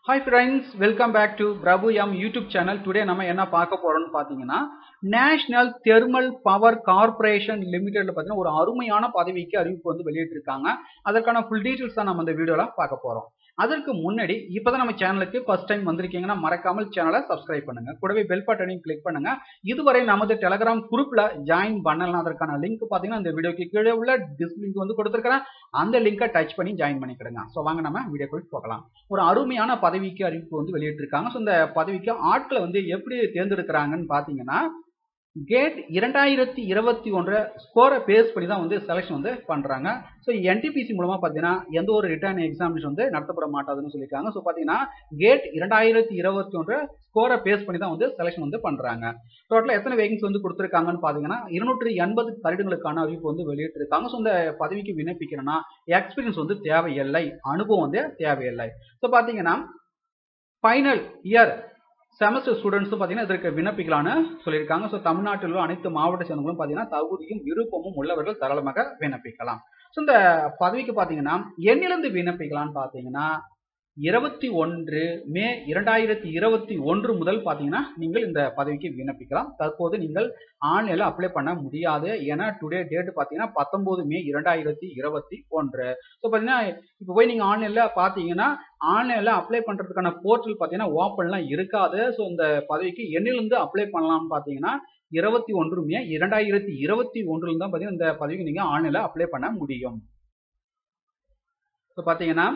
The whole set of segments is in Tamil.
hi friends welcome back to Prabhu M YouTube channel today நம்ம என்ன பார்க்க போறோம்னு பார்த்தீங்கன்னா நேஷனல் தெர்மல் பவர் கார்பரேஷன் லிமிடெட்ல பார்த்தீங்கன்னா ஒரு அருமையான பதவிக்கு அறிவிப்பு வந்து வெளியிட்டிருக்காங்க அதற்கான ஃபுல் டீட்டெயில்ஸ் தான் நம்ம இந்த வீடியோல பார்க்க போறோம் அதற்கு முன்னாடி இப்போதான் நம்ம சேனலுக்கு ஃபர்ஸ்ட் டைம் வந்திருக்கீங்கன்னா மறக்காமல் சேனலை சப்ஸ்கிரைப் பண்ணுங்க கூடவே பெல் பட்டனையும் கிளிக் பண்ணுங்க இதுவரை நமது டெலகிராம் குரூப்ல ஜாயின் பண்ணலாம் அதற்கான லிங்க் பார்த்தீங்கன்னா இந்த வீடியோக்கு கீழே உள்ள டிஸ் லிங்க் வந்து கொடுத்துருக்கிறேன் அந்த லிங்கை டச் பண்ணி ஜாயின் பண்ணிக்கிடுங்க ஸோ வாங்க நம்ம வீடியோக்குள் போகலாம் ஒரு அருமையான பதவிக்கு அறிவிப்பு வந்து வெளியிட்டிருக்காங்க ஸோ இந்த பதவிக்கு ஆட்களை வந்து எப்படி தேர்ந்தெடுக்கிறாங்கன்னு பார்த்தீங்கன்னா கேட் இரண்டாயிரத்தி இருபத்தி ஒன்று ஸ்கோரை பேஸ் பண்ணி தான் வந்து செலெக்ஷன் வந்து பண்ணுறாங்க ஸோ என்டிபிசி மூலமாக பார்த்தீங்கன்னா எந்த ஒரு ரிட்டர்ன் எக்ஸாமினேஷன் வந்து நடத்தப்பட மாட்டாதுன்னு சொல்லியிருக்காங்க ஸோ பார்த்தீங்கன்னா கேட் இரண்டாயிரத்தி இருபத்தி ஒன்று ஸ்கோரை பேஸ் பண்ணி தான் வந்து செலெக்ஷன் வந்து பண்ணுறாங்க டோட்டலாக எத்தனை வேகன்ஸ் வந்து கொடுத்துருக்காங்கன்னு பார்த்தீங்கன்னா இருநூற்றி எண்பது கருடுகளுக்கான அறிவிப்பு வந்து வெளியிட்டிருக்காங்க ஸோ இந்த பதவிக்கு விண்ணப்பிக்கிறேன்னா எக்ஸ்பீரியன்ஸ் வந்து தேவையில்லை அனுபவம் வந்து தேவையில்லை ஸோ பார்த்தீங்கன்னா ஃபைனல் இயர் செமஸ்டர் ஸ்டூடெண்ட்ஸும் பார்த்தீங்கன்னா இதற்கு விண்ணப்பிக்கலான்னு சொல்லியிருக்காங்க ஸோ தமிழ்நாட்டில் உள்ள அனைத்து மாவட்ட சேர்ந்தவங்களும் பார்த்தீங்கன்னா தகுதியும் விருப்பமும் உள்ளவர்கள் தாராளமாக விண்ணப்பிக்கலாம் ஸோ இந்த பதவிக்கு பார்த்தீங்கன்னா எண்ணிலிருந்து விண்ணப்பிக்கலாம்னு பார்த்தீங்கன்னா இருபத்தி ஒன்று மே இரண்டாயிரத்தி இருபத்தி ஒன்று முதல் பார்த்தீங்கன்னா நீங்கள் இந்த பதவிக்கு விண்ணப்பிக்கலாம் தற்போது நீங்கள் ஆன்லைனில் அப்ளை பண்ண முடியாது ஏன்னா டுடே டேட் பார்த்தீங்கன்னா பத்தொம்போது மே இரண்டாயிரத்தி இருபத்தி ஒன்று ஸோ பார்த்தீங்கன்னா இப்போ போய் நீங்கள் ஆன்லைனில் பார்த்தீங்கன்னா ஆன்லைனில் அப்ளை பண்ணுறதுக்கான போர்ட்டல் பார்த்தீங்கன்னா ஓப்பன்லாம் இருக்காது ஸோ இந்த பதவிக்கு எண்ணிலிருந்து அப்ளை பண்ணலாம்னு பார்த்தீங்கன்னா இருபத்தி ஒன்று மே இரண்டாயிரத்தி இருபத்தி ஒன்றில் தான் பார்த்தீங்கன்னா இந்த பதவிக்கு நீங்கள் ஆன்லைனில் அப்ளை பண்ண முடியும் ஸோ பார்த்தீங்கன்னா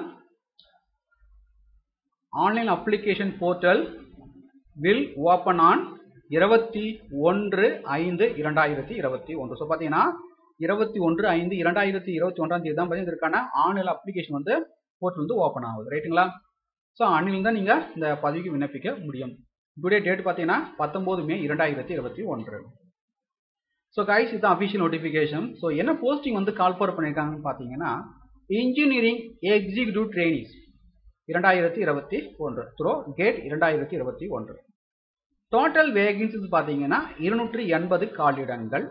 online application portal will open on இருபத்தி ஒன்று ஐந்து இரண்டாயிரத்தி இருபத்தி ஒன்று ஸோ பார்த்தீங்கன்னா இருபத்தி ஒன்று ஐந்து இரண்டாயிரத்தி இருபத்தி ஒன்றாம் தேதி தான் பார்த்தீங்கன்னா இதற்கான ஆன்லைன் அப்ளிகேஷன் வந்து போர்ட்டல் வந்து ஓப்பன் ஆகுது ரைட்டுங்களா ஸோ அன்னில் தான் நீங்கள் இந்த பதவிக்கு விண்ணப்பிக்க முடியும் டுடே டேட் பார்த்தீங்கன்னா பத்தொம்போது மே இரண்டாயிரத்தி இருபத்தி ஒன்று ஸோ கைஸ் இதுதான் அஃபிஷியல் நோட்டிஃபிகேஷன் ஸோ என்ன போஸ்டிங் வந்து கால் ஃபார் பண்ணியிருக்காங்கன்னு பார்த்தீங்கன்னா இன்ஜினியரிங் எக்ஸிக்யூட்டிவ் ட்ரெயினிஸ் இரண்டாயிரத்தி இருபத்தி ஒன்று த்ரோ கேட் இரண்டாயிரத்தி இருபத்தி ஒன்று டோட்டல் வேகன்சிஸ் பார்த்தீங்கன்னா இருநூற்றி எண்பது காலிடங்கள்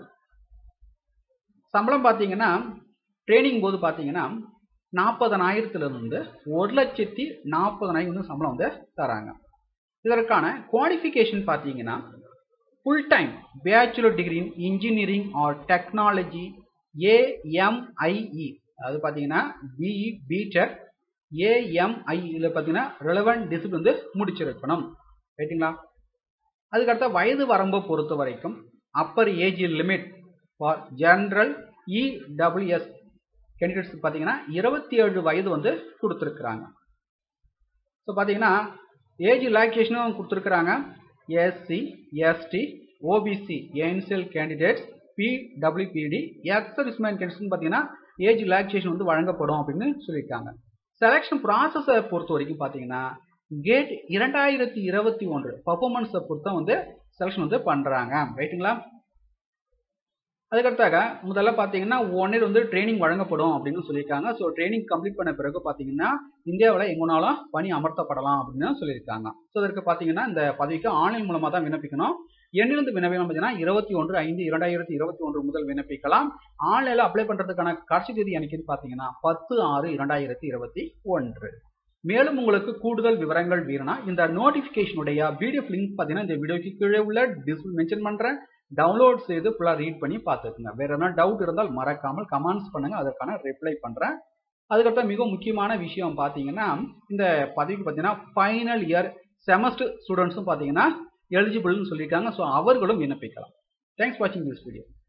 சம்பளம் பார்த்தீங்கன்னா ட்ரைனிங் போது பார்த்தீங்கன்னா நாற்பதனாயிரத்துலேருந்து ஒரு லட்சத்தி நாற்பதனாயிரம் வந்து சம்பளம் வந்து தராங்க இதற்கான குவாலிஃபிகேஷன் பார்த்தீங்கன்னா full time bachelor degree in engineering or technology AMIE அது பார்த்தீங்கன்னா பிஇ பிடெக் ஏஎம்ஐ இதில் பார்த்தீங்கன்னா ரெலவெண்ட் டிசிப்ளின் வந்து முடிச்சிருக்கணும் ரைட்டுங்களா அதுக்கடுத்த வயது வரம்பை பொறுத்த வரைக்கும் upper age limit for general EWS candidates பார்த்தீங்கன்னா இருபத்தி ஏழு வயது வந்து கொடுத்துருக்குறாங்க ஸோ பார்த்தீங்கன்னா ஏஜ் ரிலாக்ஸேஷனும் கொடுத்துருக்குறாங்க SC ST OBC NCL candidates பிடபிள்யூபிடி எக்ஸ் சர்வீஸ்மேன் கேண்டிடேட்ஸ்னு பார்த்தீங்கன்னா ஏஜ் ரிலாக்ஸேஷன் வந்து வழங்கப்படும் அப்படின்னு சொல்லியிருக்காங்க செலெக்ஷன் ப்ராசஸை பொறுத்த வரைக்கும் பார்த்தீங்கன்னா கேட் இரண்டாயிரத்தி இருபத்தி ஒன்று பர்ஃபார்மன்ஸை பொறுத்த வந்து செலெக்ஷன் வந்து பண்ணுறாங்க ரைட்டுங்களா அதுக்கடுத்தாக முதல்ல பார்த்தீங்கன்னா ஒன் இயர் வந்து ட்ரைனிங் வழங்கப்படும் அப்படின்னு சொல்லியிருக்காங்க ஸோ ட்ரைனிங் கம்ப்ளீட் பண்ண பிறகு பார்த்தீங்கன்னா இந்தியாவில் எங்கனாலும் பணி அமர்த்தப்படலாம் அப்படின்னு சொல்லியிருக்காங்க ஸோ அதற்கு பார்த்தீங்கன்னா இந்த பதவிக்கு ஆன்லைன் மூலமாக தான் விண்ணப்பிக்கணும் எண்ணிலிருந்து விண்ணப்பிக்கலாம் பார்த்தீங்கன்னா இருபத்தி ஒன்று ஐந்து இரண்டாயிரத்தி இருபத்தி ஒன்று முதல் விண்ணப்பிக்கலாம் ஆன்லைனில் அப்ளை பண்ணுறதுக்கான கடைசி தேதி அன்னைக்குன்னு பார்த்தீங்கன்னா பத்து ஆறு இரண்டாயிரத்தி இருபத்தி ஒன்று மேலும் உங்களுக்கு கூடுதல் விவரங்கள் வேணும்னா இந்த நோட்டிஃபிகேஷனுடைய பிடிஎஃப் லிங்க் பார்த்தீங்கன்னா இந்த வீடியோக்கு கீழே உள்ள டிஸ்பிள் மென்ஷன் பண்ணுறேன் டவுன்லோட் செய்து ஃபுல்லாக ரீட் பண்ணி பார்த்துக்குங்க வேற எதனா டவுட் இருந்தால் மறக்காமல் கமெண்ட்ஸ் பண்ணுங்க அதற்கான ரிப்ளை பண்ணுறேன் அதுக்கப்புறம் மிக முக்கியமான விஷயம் பார்த்தீங்கன்னா இந்த பதவிக்கு பார்த்தீங்கன்னா ஃபைனல் இயர் செமஸ்டர் ஸ்டூடெண்ட்ஸும் பார்த்தீங்கன்னா எலிஜிபிள்னு சொல்லியிருக்காங்க ஸோ அவர்களும் விண்ணப்பிக்கலாம் தேங்க்ஸ் வாட்சிங் திஸ் வீடியோ